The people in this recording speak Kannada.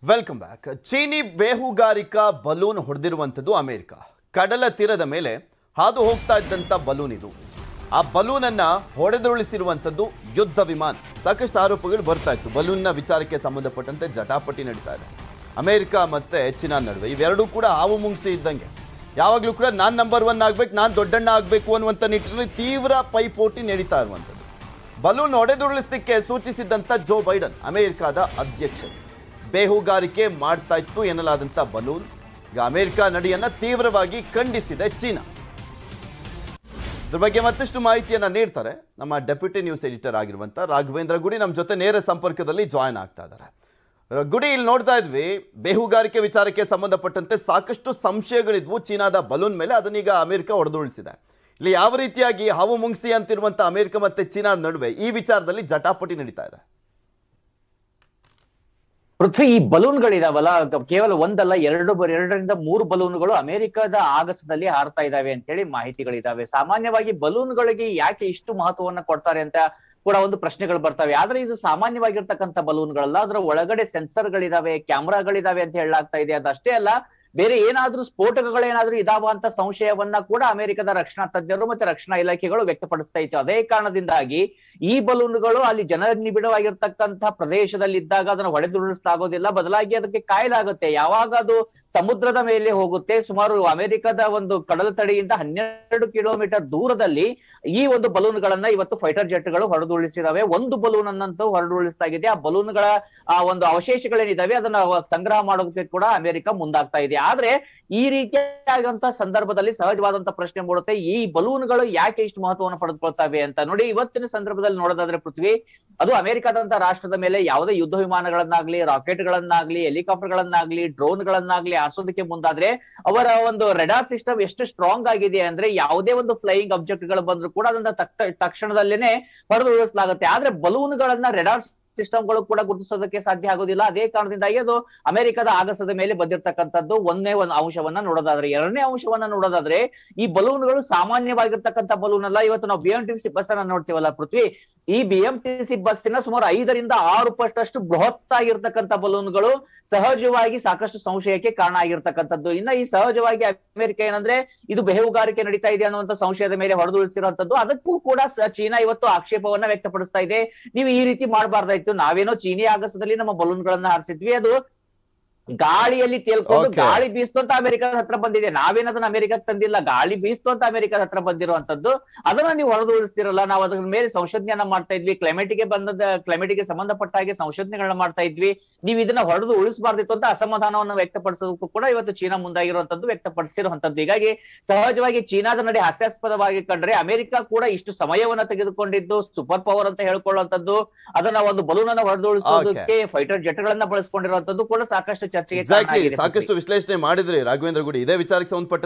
ವೆಲ್ಕಮ್ ಬ್ಯಾಕ್ ಚೀನಿ ಬೇಹುಗಾರಿಕಾ ಬಲೂನ್ ಹೊಡೆದಿರುವಂಥದ್ದು ಅಮೆರಿಕ ಕಡಲ ತೀರದ ಮೇಲೆ ಹಾದು ಹೋಗ್ತಾ ಇದ್ದಂಥ ಬಲೂನ್ ಇದು ಆ ಬಲೂನನ್ನ ಹೊಡೆದುರುಳಿಸಿರುವಂಥದ್ದು ಯುದ್ಧ ವಿಮಾನ ಸಾಕಷ್ಟು ಆರೋಪಗಳು ಬರ್ತಾ ಇತ್ತು ಬಲೂನ್ನ ವಿಚಾರಕ್ಕೆ ಸಂಬಂಧಪಟ್ಟಂತೆ ಜಟಾಪಟಿ ನಡೀತಾ ಇದೆ ಅಮೆರಿಕ ಮತ್ತೆ ಚೀನಾ ನಡುವೆ ಇವೆರಡೂ ಕೂಡ ಹಾವು ಮುಂಗಿಸಿ ಇದ್ದಂಗೆ ಯಾವಾಗಲೂ ಕೂಡ ನಾನು ನಂಬರ್ ಒನ್ ಆಗ್ಬೇಕು ನಾನು ದೊಡ್ಡಣ್ಣ ಆಗಬೇಕು ಅನ್ನುವಂಥ ನಿಟ್ಟಿನಲ್ಲಿ ತೀವ್ರ ಪೈಪೋಟಿ ನಡೀತಾ ಇರುವಂಥದ್ದು ಬಲೂನ್ ಹೊಡೆದುರುಳಿಸಲಿಕ್ಕೆ ಸೂಚಿಸಿದ್ದಂಥ ಜೋ ಬೈಡನ್ ಅಮೆರಿಕದ ಅಧ್ಯಕ್ಷರು ಬೇಹುಗಾರಿಕೆ ಮಾಡ್ತಾ ಇತ್ತು ಎನ್ನಲಾದಂಥ ಬಲೂನ್ ಈಗ ಅಮೆರಿಕ ನಡೆಯನ್ನ ತೀವ್ರವಾಗಿ ಖಂಡಿಸಿದೆ ಚೀನಾ ಇದ್ರ ಬಗ್ಗೆ ಮತ್ತಷ್ಟು ಮಾಹಿತಿಯನ್ನ ನೀಡ್ತಾರೆ ನಮ್ಮ ಡೆಪ್ಯೂಟಿ ನ್ಯೂಸ್ ಎಡಿಟರ್ ಆಗಿರುವಂಥ ರಾಘವೇಂದ್ರ ಗುಡಿ ನಮ್ಮ ಜೊತೆ ನೇರ ಸಂಪರ್ಕದಲ್ಲಿ ಜಾಯ್ನ್ ಆಗ್ತಾ ಇದ್ದಾರೆ ರ- ಗುಡಿ ಇಲ್ಲಿ ನೋಡ್ತಾ ಇದ್ವಿ ಬೇಹುಗಾರಿಕೆ ವಿಚಾರಕ್ಕೆ ಸಂಬಂಧಪಟ್ಟಂತೆ ಸಾಕಷ್ಟು ಸಂಶಯಗಳಿದ್ವು ಚೀನಾದ ಬಲೂನ್ ಮೇಲೆ ಅದನ್ನೀಗ ಅಮೆರಿಕ ಹೊಡೆದುರುಳಿಸಿದೆ ಇಲ್ಲಿ ಯಾವ ರೀತಿಯಾಗಿ ಹಾವು ಮುಂಗ್ಸಿ ಅಂತಿರುವಂಥ ಅಮೆರಿಕ ಮತ್ತೆ ಚೀನಾದ ನಡುವೆ ಈ ವಿಚಾರದಲ್ಲಿ ಜಟಾಪಟಿ ನಡೀತಾ ಇದೆ ಪೃಥ್ವಿ ಈ ಬಲೂನ್ಗಳಿದಾವಲ್ಲ ಕ- ಕೇವಲ ಒಂದಲ್ಲ ಎರಡು ಬ- ಎರಡರಿಂದ ಮೂರು ಬಲೂನ್ಗಳು ಅಮೆರಿಕದ ಆಗಸದಲ್ಲಿ ಹಾರ್ತಾ ಇದಾವೆ ಅಂತೇಳಿ ಮಾಹಿತಿಗಳಿದಾವೆ ಸಾಮಾನ್ಯವಾಗಿ ಬಲೂನ್ಗಳಿಗೆ ಯಾಕೆ ಇಷ್ಟು ಮಹತ್ವವನ್ನ ಕೊಡ್ತಾರೆ ಅಂತ ಕೂಡ ಒಂದು ಪ್ರಶ್ನೆಗಳು ಬರ್ತವೆ ಆದ್ರೆ ಇದು ಸಾಮಾನ್ಯವಾಗಿರ್ತಕ್ಕಂಥ ಬಲೂನ್ಗಳಲ್ಲ ಅದರ ಒಳಗಡೆ ಸೆನ್ಸರ್ಗಳಿದಾವೆ ಕ್ಯಾಮ್ರಾಗಳಿದಾವೆ ಅಂತ ಹೇಳಲಾಗ್ತಾ ಇದೆ ಅದಷ್ಟೇ ಅಲ್ಲ ಬೇರೆ ಏನಾದ್ರೂ ಸ್ಫೋಟಕಗಳೇನಾದ್ರೂ ಇದಾವ ಅಂತ ಸಂಶಯವನ್ನ ಕೂಡ ಅಮೆರಿಕದ ರಕ್ಷಣಾ ತಜ್ಞರು ಮತ್ತೆ ರಕ್ಷಣಾ ಇಲಾಖೆಗಳು ವ್ಯಕ್ತಪಡಿಸ್ತಾ ಇತ್ತು ಅದೇ ಕಾರಣದಿಂದಾಗಿ ಈ ಬಲೂನ್ಗಳು ಅಲ್ಲಿ ಜನನಿಬಿಡವಾಗಿರ್ತಕ್ಕಂಥ ಪ್ರದೇಶದಲ್ಲಿ ಇದ್ದಾಗ ಅದನ್ನು ಹೊಡೆದುರುಳಿಸಲಾಗೋದಿಲ್ಲ ಬದಲಾಗಿ ಅದಕ್ಕೆ ಕಾಯಲಾಗುತ್ತೆ ಯಾವಾಗ ಅದು ಸಮುದ್ರದ ಮೇಲೆ ಹೋಗುತ್ತೆ ಸುಮಾರು ಅಮೆರಿಕದ ಒಂದು ಕಡಲ ತಡಿಯಿಂದ ಹನ್ನೆರಡು ಕಿಲೋಮೀಟರ್ ದೂರದಲ್ಲಿ ಈ ಒಂದು ಬಲೂನ್ಗಳನ್ನ ಇವತ್ತು ಫೈಟರ್ ಜೆಟ್ಗಳು ಹೊಡೆದುರುಳಿಸಿದಾವೆ ಒಂದು ಬಲೂನ್ ಅನ್ನಂತೂ ಹೊರಡುರುಳಿಸಲಾಗಿದೆ ಆ ಬಲೂನ್ಗಳ ಆ ಒಂದು ಅವಶೇಷಗಳೇನಿದಾವೆ ಅದನ್ನ ಸಂಗ್ರಹ ಮಾಡೋದಕ್ಕೆ ಕೂಡ ಅಮೆರಿಕ ಮುಂದಾಗ್ತಾ ಇದೆ ಆದ್ರೆ ಈ ರೀತಿಯಾದಂತ ಸಂದರ್ಭದಲ್ಲಿ ಸಹಜವಾದಂತ ಪ್ರಶ್ನೆ ಮೂಡುತ್ತೆ ಈ ಬಲೂನ್ಗಳು ಯಾಕೆ ಇಷ್ಟು ಮಹತ್ವವನ್ನು ಪಡೆದುಕೊಳ್ತವೆ ಅಂತ ನೋಡಿ ಇವತ್ತಿನ ಸಂದರ್ಭದಲ್ಲಿ ನೋಡೋದಾದ್ರೆ ಪೃಥ್ವಿ ಅದು ಅಮೆರಿಕದಂತ ರಾಷ್ಟ್ರದ ಮೇಲೆ ಯಾವುದೇ ಯುದ್ಧ ವಿಮಾನಗಳನ್ನಾಗ್ಲಿ ರಾಕೆಟ್ ಗಳನ್ನಾಗ್ಲಿ ಹೆಲಿಕಾಪ್ಟರ್ ಗಳನ್ನಾಗ್ಲಿ ಡ್ರೋನ್ ಗಳನ್ನಾಗ್ಲಿ ಆರ್ಸೋದಕ್ಕೆ ಮುಂದಾದ್ರೆ ಅವರ ಒಂದು ರೆಡಾರ್ ಸಿಸ್ಟಮ್ ಎಷ್ಟು ಸ್ಟ್ರಾಂಗ್ ಆಗಿದೆ ಅಂದ್ರೆ ಯಾವುದೇ ಒಂದು ಫ್ಲೈಯಿಂಗ್ ಅಬ್ಜೆಕ್ಟ್ ಗಳು ಬಂದ್ರು ಕೂಡ ಅದನ್ನ ತಕ್ಕ ತಕ್ಷಣದಲ್ಲೇನೆ ಹೊಡೆದುರುಳಿಸಲಾಗುತ್ತೆ ಆದ್ರೆ ಬಲೂನ್ ಗಳನ್ನ ರೆಡಾರ್ ಸಿಸ್ಟಮ್ಗಳು ಕೂಡ ಗುರುತಿಸೋದಕ್ಕೆ ಸಾಧ್ಯ ಆಗೋದಿಲ್ಲ ಅದೇ ಕಾರಣದಿಂದಾಗಿ ಅದು ಅಮೆರಿಕದ ಆಗಸದ ಮೇಲೆ ಬಂದಿರತಕ್ಕಂಥದ್ದು ಒಂದೇ ಒಂದು ಅಂಶವನ್ನ ನೋಡೋದಾದ್ರೆ ಎರಡನೇ ಅಂಶವನ್ನ ನೋಡೋದಾದ್ರೆ ಈ ಬಲೂನ್ಗಳು ಸಾಮಾನ್ಯವಾಗಿರ್ತಕ್ಕಂಥ ಬಲೂನ್ ಅಲ್ಲ ಇವತ್ತು ನಾವು B M T C bus ಅನ್ನ ನೋಡ್ತೀವಲ್ಲ ಪೃಥ್ವಿ ಈ ಬಿ ಎಂ ಟಿ ಸಿ ಬಸ್ಸಿನ ಸುಮಾರು ಐದರಿಂದ ಆರು ಪಟ್ಟಷ್ಟು ಬೃಹತ್ತಾಗಿರ್ತಕ್ಕಂಥ ಬಲೂನ್ಗಳು ಸಹಜವಾಗಿ ಸಾಕಷ್ಟು ಸಂಶಯಕ್ಕೆ ಕಾರಣ ಆಗಿರ್ತಕ್ಕಂಥದ್ದು ಇನ್ನ ಈ ಸಹಜವಾಗಿ ಅಮೆರಿಕ ಏನಂದ್ರೆ ಇದು ಬೇಹುಗಾರಿಕೆ ನಡೀತಾ ಇದೆ ಅನ್ನುವಂತ ಸಂಶಯದ ಮೇಲೆ ಹೊಡೆದುಳಿಸಿರುವಂತದ್ದು ಅದಕ್ಕೂ ಕೂಡ ಸ- ಚೀನಾ ಇವತ್ತು ಆಕ್ಷೇಪವನ್ನ ವ್ಯಕ್ತಪಡಿಸ್ತಾ ಇದೆ ನೀವು ಈ ರೀತಿ ಮಾಡಬಾರ್ದಾಯ್ತು ನಾವೇನೋ ಚೀನಿ ಆಗಸದಲ್ಲಿ ನಮ್ಮ ಬಲೂನ್ ಗಳನ್ನ ಹಾರಿಸಿದ್ವಿ ಅದು ಗಾಳಿಯಲ್ಲಿ ತೇಲ್ಕೊಂಡು Okay. ಗಾಳಿ ಬೀಸ್ತು ಅಂತ ಅಮೆರಿಕದ ಹತ್ರ ಬಂದಿದೆ ನಾವೇನದನ್ನ ಅಮೆರಿಕಕ್ಕೆ ತಂದಿಲ್ಲ ಗಾಳಿ ಬೀಸ್ತು ಅಂತ ಅಮೆರಿಕದ ಹತ್ರ ಬಂದಿರುವಂತದ್ದು ಅದನ್ನ ನೀವು ಹೊರದುಳಿಸ್ತಿರಲ್ಲ ನಾವು ಅದ್ರ ಮೇಲೆ ಸಂಶೋಧನೆಯನ್ನ ಮಾಡ್ತಾ ಇದ್ವಿ ಕ್ಲೈಮೇಟ್ ಗೆ ಬಂದದ ಕ್ಲೈಮೇಟ್ ಗೆ ಸಂಬಂಧಪಟ್ಟ ಹಾಗೆ ಸಂಶೋಧನೆಗಳನ್ನ ಮಾಡ್ತಾ ಇದ್ವಿ ನೀವು ಇದನ್ನ ಹೊಡೆದು ಉಳಿಸಬಾರ್ದಿತ್ತು ಅಂತ ಅಸಮಾಧಾನವನ್ನು ವ್ಯಕ್ತಪಡಿಸೋದಕ್ಕೂ ಕೂಡ ಇವತ್ತು ಚೀನಾ ಮುಂದಾಗಿರುವಂತದ್ದು ವ್ಯಕ್ತಪಡಿಸಿರುವಂತದ್ದು ಹೀಗಾಗಿ ಸಹಜವಾಗಿ ಚೀನಾದ ನಡೆ ಹಾಸ್ಯಾಸ್ಪದವಾಗಿ ಕಂಡ್ರೆ ಅಮೆರಿಕ ಕೂಡ ಇಷ್ಟು ಸಮಯವನ್ನ ತೆಗೆದುಕೊಂಡಿದ್ದು ಸೂಪರ್ ಪವರ್ ಅಂತ ಹೇಳ್ಕೊಳ್ಳುವಂತದ್ದು ಅದನ್ನ ಒಂದು ಬಲೂನ್ ಅನ್ನ ಹೊಡೆದುಳಿಸೋದಕ್ಕೆ ಫೈಟರ್ ಜೆಟ್ ಗಳನ್ನ ಬಳಸ್ಕೊಂಡಿರುವಂತದ್ದು ಕೂಡ ಸಾಕಷ್ಟು ಚರ್ಚೆಗೆ ಕಾರಣ ಎಕ್ಸಾಕ್ಟ್ಲಿ ಆಗಿದೆ ಸಾಕಷ್ಟು ವಿಶ್ಲೇಷಣೆ ಮಾಡಿದ್ರಿ ರಾಘವೇಂದ್ರ ಗುಡಿ ಇದೇ ವಿಚಾರಕ್ಕೆ ಸಂಬಂಧಪಟ್ಟ